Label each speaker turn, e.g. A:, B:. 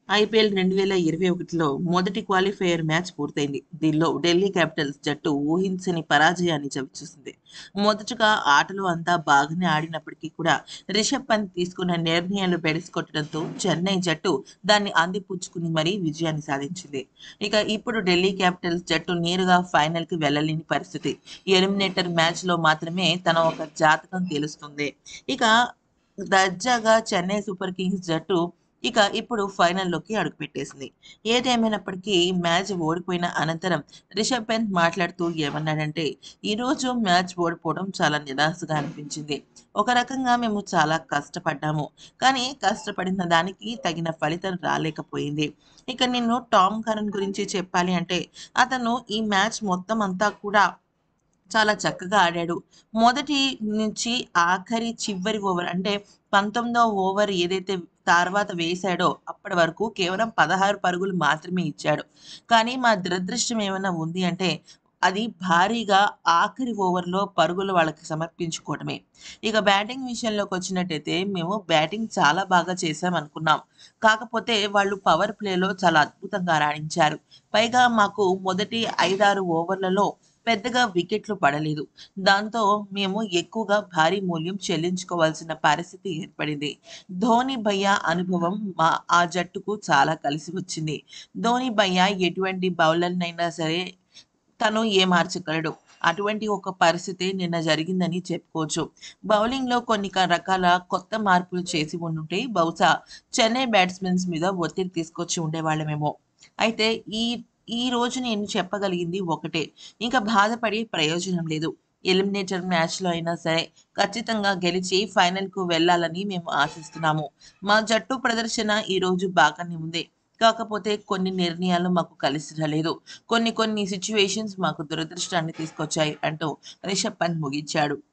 A: IPL రెండు వేల ఇరవై ఒకటిలో మొదటి క్వాలిఫైయర్ మ్యాచ్ పూర్తయింది దీనిలో ఢిల్లీ క్యాపిటల్స్ జట్టు ఊహించని పరాజయాన్ని చవిచూసింది మొదటగా ఆటలో అంతా బాగానే ఆడినప్పటికీ కూడా రిషబ్ పంత్ తీసుకున్న నిర్ణయాలు బెడిసికొట్టడంతో చెన్నై జట్టు దాన్ని అందిపుచ్చుకుని మరీ విజయాన్ని సాధించింది ఇక ఇప్పుడు ఢిల్లీ క్యాపిటల్స్ జట్టు నేరుగా ఫైనల్ కి వెళ్ళలేని పరిస్థితి ఎలిమినేటర్ మ్యాచ్ లో మాత్రమే తన ఒక జాతకం తెలుస్తుంది ఇక దర్జాగా చెన్నై సూపర్ కింగ్స్ జట్టు ఇక ఇప్పుడు ఫైనల్లోకి అడుగుపెట్టేసింది ఏదేమైనప్పటికీ మ్యాచ్ ఓడిపోయిన అనంతరం రిషబ్ పంత్ మాట్లాడుతూ ఏమన్నాడంటే ఈరోజు మ్యాచ్ ఓడిపోవడం చాలా నిరాశగా అనిపించింది ఒక రకంగా మేము చాలా కష్టపడ్డాము కానీ కష్టపడిన దానికి తగిన ఫలితం రాలేకపోయింది ఇక నేను టామ్ కరణ్ గురించి చెప్పాలి అంటే అతను ఈ మ్యాచ్ మొత్తం అంతా కూడా చాలా చక్కగా ఆడాడు మొదటి నుంచి ఆఖరి చివరి ఓవర్ అంటే పంతొమ్మిదవ ఓవర్ ఏదైతే తర్వాత వేశాడో అప్పటి వరకు కేవలం పదహారు పరుగులు మాత్రమే ఇచ్చాడు కానీ మా దురదృష్టం ఏమైనా ఉంది అంటే అది భారీగా ఆఖరి ఓవర్లో పరుగులు వాళ్ళకి సమర్పించుకోవడమే ఇక బ్యాటింగ్ విషయంలోకి వచ్చినట్టయితే మేము బ్యాటింగ్ చాలా బాగా చేసాం అనుకున్నాం కాకపోతే వాళ్ళు పవర్ ప్లేలో చాలా అద్భుతంగా రాణించారు పైగా మాకు మొదటి ఐదారు ఓవర్లలో పెద్దగా వికెట్లు పడలేదు దాంతో మేము ఎక్కువగా భారీ మూల్యం చెల్లించుకోవాల్సిన పరిస్థితి ఏర్పడింది ధోని భయ్య అనుభవం మా ఆ జట్టుకు చాలా కలిసి వచ్చింది ధోని భయ్య ఎటువంటి బౌలర్నైనా సరే తను ఏమార్చగలడు అటువంటి ఒక పరిస్థితి నిన్న జరిగిందని చెప్పుకోవచ్చు బౌలింగ్లో కొన్ని క- రకాల కొత్త మార్పులు చేసి ఉండుంటే బహుశా చెన్నై బ్యాట్స్మెన్స్ మీద ఒత్తిడి తీసుకొచ్చి ఉండేవాళ్ళమేమో అయితే ఈ ఈ రోజు నేను చెప్పగలిగింది ఒకటే ఇంకా బాధపడే ప్రయోజనం లేదు ఎలిమినేటర్ మ్యాచ్లో అయినా సరే ఖచ్చితంగా గెలిచి ఫైనల్కు వెళ్ళాలని మేము ఆశిస్తున్నాము మా జట్టు ప్రదర్శన ఈ రోజు బాగానే ఉంది కాకపోతే కొన్ని నిర్ణయాలు మాకు కలిసి రాలేదు కొన్ని కొన్ని సిచ్యువేషన్స్ మాకు దురదృష్టాన్ని తీసుకొచ్చాయి అంటూ రిషబ్ పంత్ ముగించాడు